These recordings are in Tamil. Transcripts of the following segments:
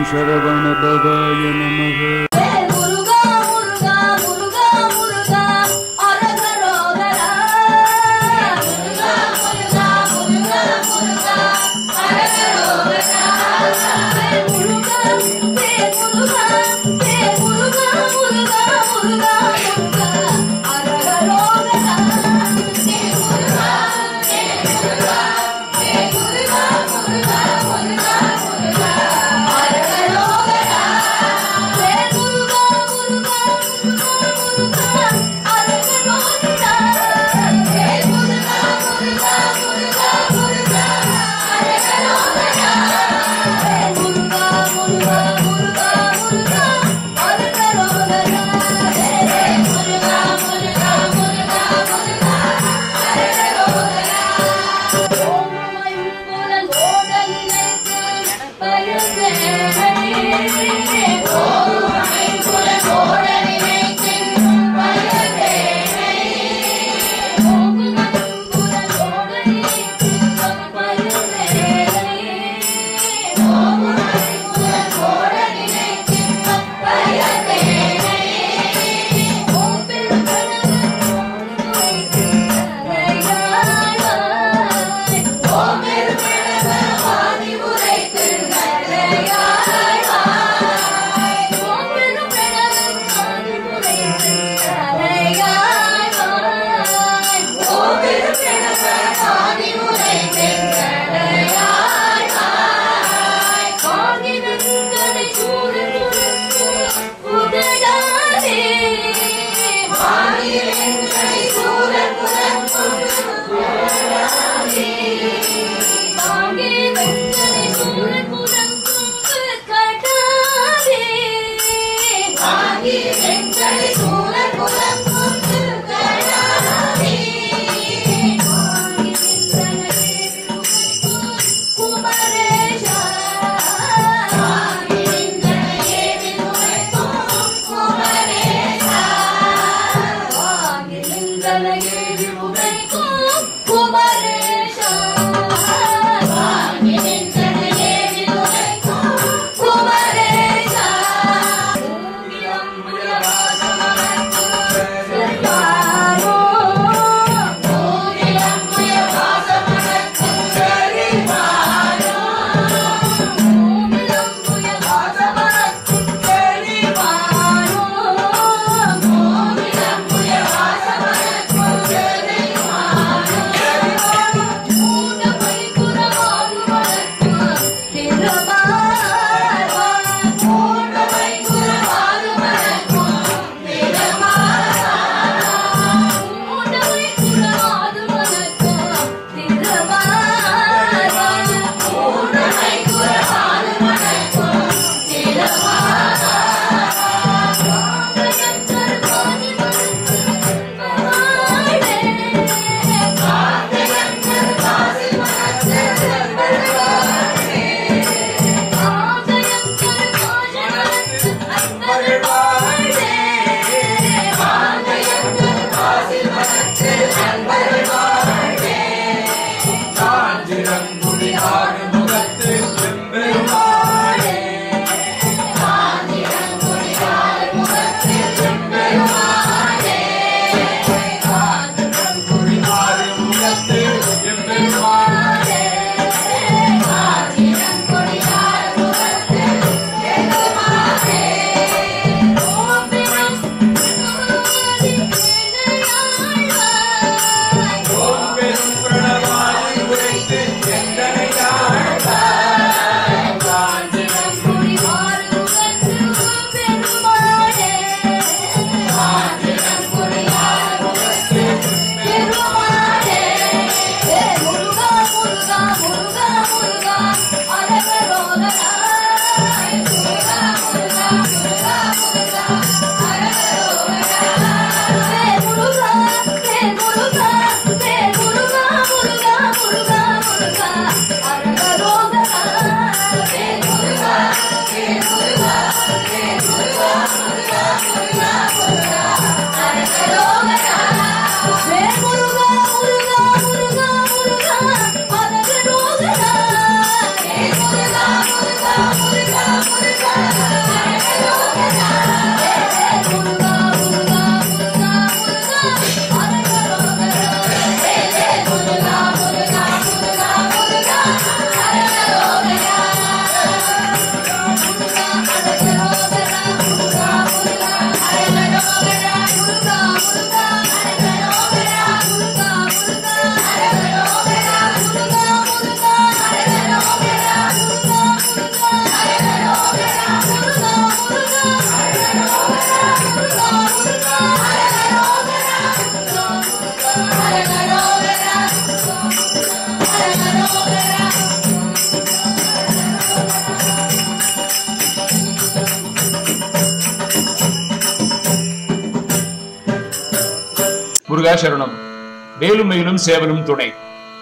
சரவணபவாய நமக முருகா முருகா முருகா முருகா அரகரோகரா முருகா முருகா முருகா முருகா அரகரோகரா முருகா தே முருகா தே முருகா முருகா முருகா முருகா அரகரோகரா தே முருகா தே முருகா தே முருகா முருகா முருகா முருகா அரகரோகரா தே முருகா முருகா முருகா முருகா அரகரோகரா தே முருகா முருகா முருகா முருகா அரகரோகரா தே முருகா முருகா முருகா முருகா அரகரோகரா தே முருகா முருகா முருகா முருகா அரகரோகரா ஓமாயும் புலன் ஓடலினைக்கு பயந்தேனே ஓமாயும் புலன் ஓடலினைக்கு பயந்தேனே ஓமாயும் புலன் ஓடலினைக்கு பயந்தேனே ஓமாயும் புலன் ஓடலினைக்கு பயந்தேனே ஓம் பெருமாள் முருகாசரணம் வேலும் மயிலும் சேவலும் துணை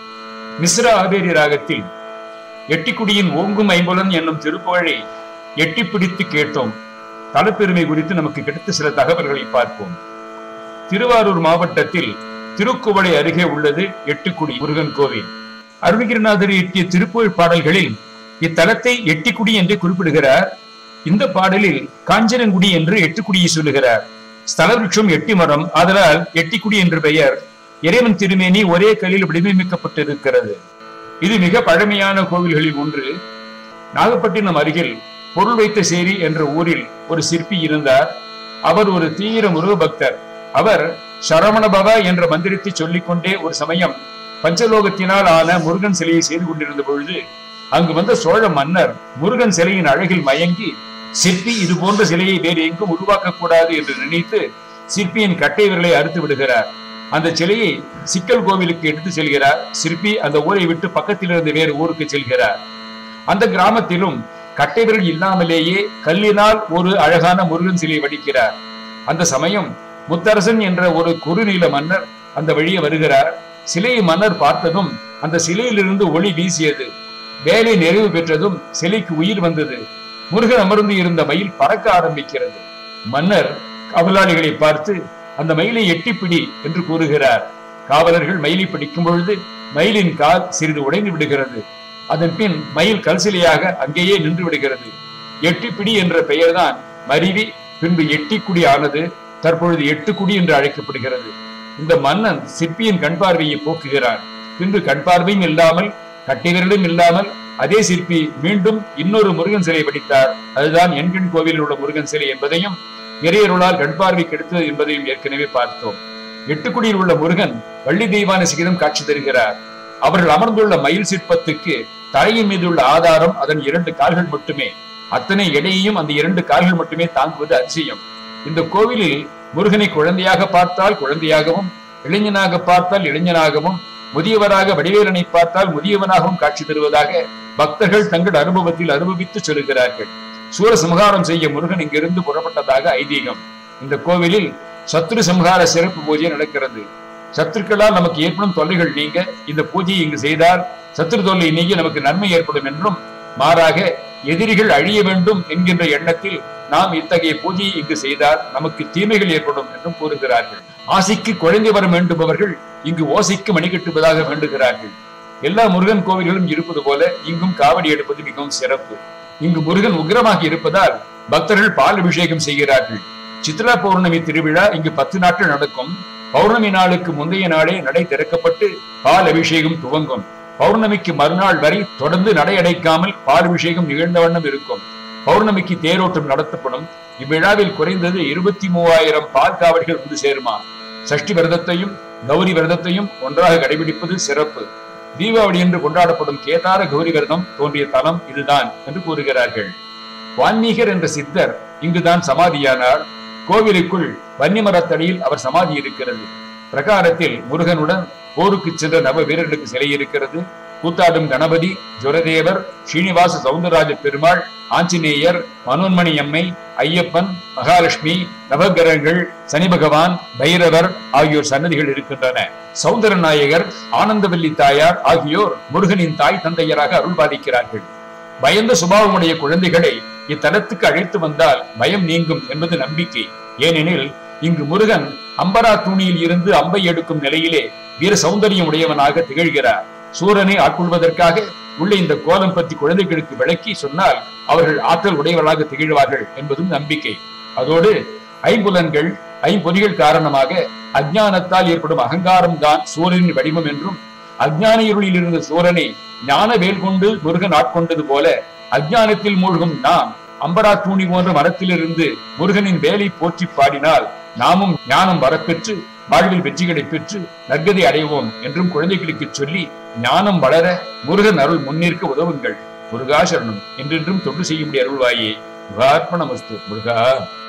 மிஸ்ர ஆபேரி ராகத்தில் எட்டிக்குடியின் ஓங்கும் ஐம்புலன் என்னும் திருப்புகழை எட்டி பிடித்து கேட்டோம் தலப்பெருமை குறித்து நமக்கு கிடைத்த சில தகவல்களை பார்ப்போம் திருவாரூர் மாவட்டத்தில் திருக்குவளை அருகே உள்ளது எட்டுக்குடி முருகன் கோவில் அருணகிரிநாதர் இயற்றிய திருப்புகழ் பாடல்களில் இத்தலத்தை எட்டிக்குடி என்று குறிப்பிடுகிறார் இந்த பாடலில் காஞ்சனங்குடி என்று எட்டுக்குடியை சொல்லுகிறார் ஸ்தலவிருட்சம் எட்டி மரம் ஆதலால் எட்டிக்குடி என்று பெயர் இறைவன் திருமேனி ஒரே கல்லில் வடிவமைக்கப்பட்டிருக்கிறது இது மிக பழமையான கோவில்களில் ஒன்று நாகப்பட்டினம் அருகில் பொருள் வைத்த சேரி என்ற ஊரில் ஒரு சிற்பி இருந்தார் அவர் ஒரு தீவிர முருக பக்தர் அவர் சரவணபவ என்ற மந்திரத்தை சொல்லிக்கொண்டே ஒரு சமயம் பஞ்சலோகத்தினால் ஆன முருகன் சிலையை செய்து கொண்டிருந்த பொழுது அங்கு வந்த சோழ மன்னர் முருகன் சிலையின் அழகில் மயங்கி சிற்பி இது போன்ற சிலையை வேறு எங்கும் உருவாக்க கூடாது என்று நினைத்து சிற்பியின் கட்டை விரலை அறுத்து விடுகிறார் அந்த சிலையை சிக்கல் கோவிலுக்கு எடுத்து செல்கிறார் சிற்பி அந்த ஊரை விட்டு பக்கத்தில் இருந்து வேறு ஊருக்கு செல்கிறார் அந்த கிராமத்திலும் கட்டை விரல் இல்லாமலேயே கல்லினால் ஒரு அழகான முருகன் சிலை வடிக்கிறார் அந்த சமயம் முத்தரசன் என்ற ஒரு குறுநீல மன்னர் அந்த வழியே வருகிறார் சிலையை மன்னர் பார்த்ததும் அந்த சிலையிலிருந்து ஒளி வீசியது வேலை நிறைவு பெற்றதும் சிலைக்கு உயிர் வந்தது முருகன் அமர்ந்து இருந்த மயில் பறக்க ஆரம்பிக்கிறது மன்னர் காவலாளிகளை பார்த்து அந்த மயிலை எட்டிப்பிடி என்று கூறுகிறார் காவலர்கள் மயிலை பிடிக்கும் பொழுது மயிலின் கால் சிறிது உடைந்து விடுகிறது அதன் பின் மயில் கல்சிலையாக அங்கேயே நின்று விடுகிறது எட்டிப்பிடி என்ற பெயர்தான் மருவி பின்பு எட்டிக்குடி ஆனது தற்பொழுது எட்டுக்குடி என்று அழைக்கப்படுகிறது இந்த மன்னன் சிற்பியின் கண் பார்வையை போக்குகிறான் பின்பு கண் பார்வையும் இல்லாமல் கட்டைவிரலும் இல்லாமல் அதே சிற்பி மீண்டும் இன்னொரு முருகன் சிலை வடித்தார் அதுதான் எண்கண் கோவிலில் உள்ள முருகன் சிலை என்பதையும் இறையருளால் கண் பார்வை கெடுத்தது என்பதையும் ஏற்கனவே பார்த்தோம் எட்டுக்குடியில் உள்ள முருகன் வள்ளி தெய்வான சிகிதம் காட்சி தருகிறார் அவர்கள் அமர்ந்துள்ள மயில் சிற்பத்துக்கு தலையின் மீது உள்ள ஆதாரம் அதன் இரண்டு கால்கள் மட்டுமே அத்தனை எடையையும் அந்த இரண்டு கால்கள் மட்டுமே தாங்குவது அதிசயம் இந்த கோவிலில் முருகனை குழந்தையாக பார்த்தால் குழந்தையாகவும் இளைஞனாக பார்த்தால் இளைஞனாகவும் முதியவராக வடிவேலனை பார்த்தால் முதியவனாகவும் காட்சி தருவதாக பக்தர்கள் தங்கள் அனுபவத்தில் அனுபவித்து சொல்லுகிறார்கள் சூரசம்ஹாரம் செய்ய முருகன் இங்கிருந்து புறப்பட்டதாக ஐதீகம் இந்த கோவிலில் சத்ரு சம்ஹார சிறப்பு பூஜை நடக்கிறது சத்துருக்களால் நமக்கு ஏற்படும் தொல்லைகள் நீங்க இந்த பூஜையை இங்கு செய்தால் சத்துரு தொல்லை நீங்கி நமக்கு நன்மை ஏற்படும் என்றும் மாறாக எதிரிகள் அழிய வேண்டும் என்கின்ற எண்ணத்தில் நாம் இத்தகைய பூஜையை இங்கு செய்தால் நமக்கு தீமைகள் ஏற்படும் என்றும் கூறுகிறார்கள் ஆசைக்கு குழந்தை வரம் வேண்டுபவர்கள் இங்கு ஓசைக்கு மணி கட்டுவதாக வேண்டுகிறார்கள் எல்லா முருகன் கோவில்களும் இருப்பது போல இங்கும் காவடி எடுப்பது மிகவும் சிறப்பு இங்கு முருகன் உக்கிரமாக இருப்பதால் பக்தர்கள் பால் அபிஷேகம் செய்கிறார்கள் சித்ரா பௌர்ணமி திருவிழா இங்கு பத்து நாட்கள் நடக்கும் பௌர்ணமி நாளுக்கு முந்தைய நாளே நடை திறக்கப்பட்டு பால் அபிஷேகம் துவங்கும் பௌர்ணமிக்கு மறுநாள் வரை தொடர்ந்து நடை அடைக்காமல் பால் அபிஷேகம் நிகழ்ந்த வண்ணம் இருக்கும் பௌர்ணமிக்கு தேரோட்டம் நடத்தப்படும் இவ்விழாவில் குறைந்தது இருபத்தி மூவாயிரம் பால் காவடிகள் வந்து சேருமா சஷ்டி விரதத்தையும் கௌரி விரதத்தையும் ஒன்றாக கடைபிடிப்பது சிறப்பு தீபாவளி என்று கொண்டாடப்படும் கேதார கௌரி விரதம் தோன்றிய தலம் இதுதான் என்று கூறுகிறார்கள் வான்மீகர் என்ற சித்தர் இங்குதான் சமாதியானார் கோவிலுக்குள் வன்னிமரத்தடியில் அவர் சமாதி இருக்கிறது பிரகாரத்தில் முருகனுடன் போருக்கு சென்ற நவ வீரர்களுக்கு சிலை இருக்கிறது கூத்தாடும் கணபதி ஜுரதேவர் ஸ்ரீனிவாச சவுந்தரராஜ பெருமாள் ஆஞ்சநேயர் மனோன்மணி அம்மை ஐயப்பன் மகாலட்சுமி நவகிரகங்கள் சனி பகவான் பைரவர் ஆகியோர் சன்னதிகள் இருக்கின்றன சௌந்தர நாயகர் ஆனந்தவல்லி தாயார் ஆகியோர் முருகனின் தாய் தந்தையராக அருள் பாதிக்கிறார்கள் பயந்த சுபாவமுடைய குழந்தைகளை இத்தலத்துக்கு அழைத்து வந்தால் பயம் நீங்கும் என்பது நம்பிக்கை ஏனெனில் இங்கு முருகன் அம்பரா தூணியில் இருந்து அம்பை எடுக்கும் நிலையிலே வீர சௌந்தரியம் உடையவனாக திகழ்கிறார் சூரனை ஆட்கொள்வதற்காக உள்ள இந்த கோலம் பற்றி குழந்தைகளுக்கு விளக்கி சொன்னால் அவர்கள் ஆற்றல் உடையவர்களாக திகழ்வார்கள் என்பதும் நம்பிக்கை அதோடு ஐம்புலன்கள் ஐம்பொறிகள் காரணமாக அஜ்ஞானத்தால் ஏற்படும் அகங்காரம் தான் சூரனின் வடிவம் என்றும் அஜ்ஞான இருளில் இருந்த சூரனை ஞான வேல் கொண்டு முருகன் ஆட்கொண்டது போல அஜ்ஞானத்தில் மூழ்கும் நாம் அம்பரா தூணி போன்ற மரத்திலிருந்து முருகனின் வேலை போற்றி பாடினால் நாமும் ஞானம் வரப்பெற்று வாழ்வில் வெற்றிகளை பெற்று நற்கதி அடைவோம் என்றும் குழந்தைகளுக்கு சொல்லி ஞானம் வளர முருகன் அருள் முன்னிற்க உதவுங்கள் முருகா சரணம் என்றென்றும் தொண்டு செய்யும்படி அருள்வாயே முருகார்ப்பணமஸ்து முருகா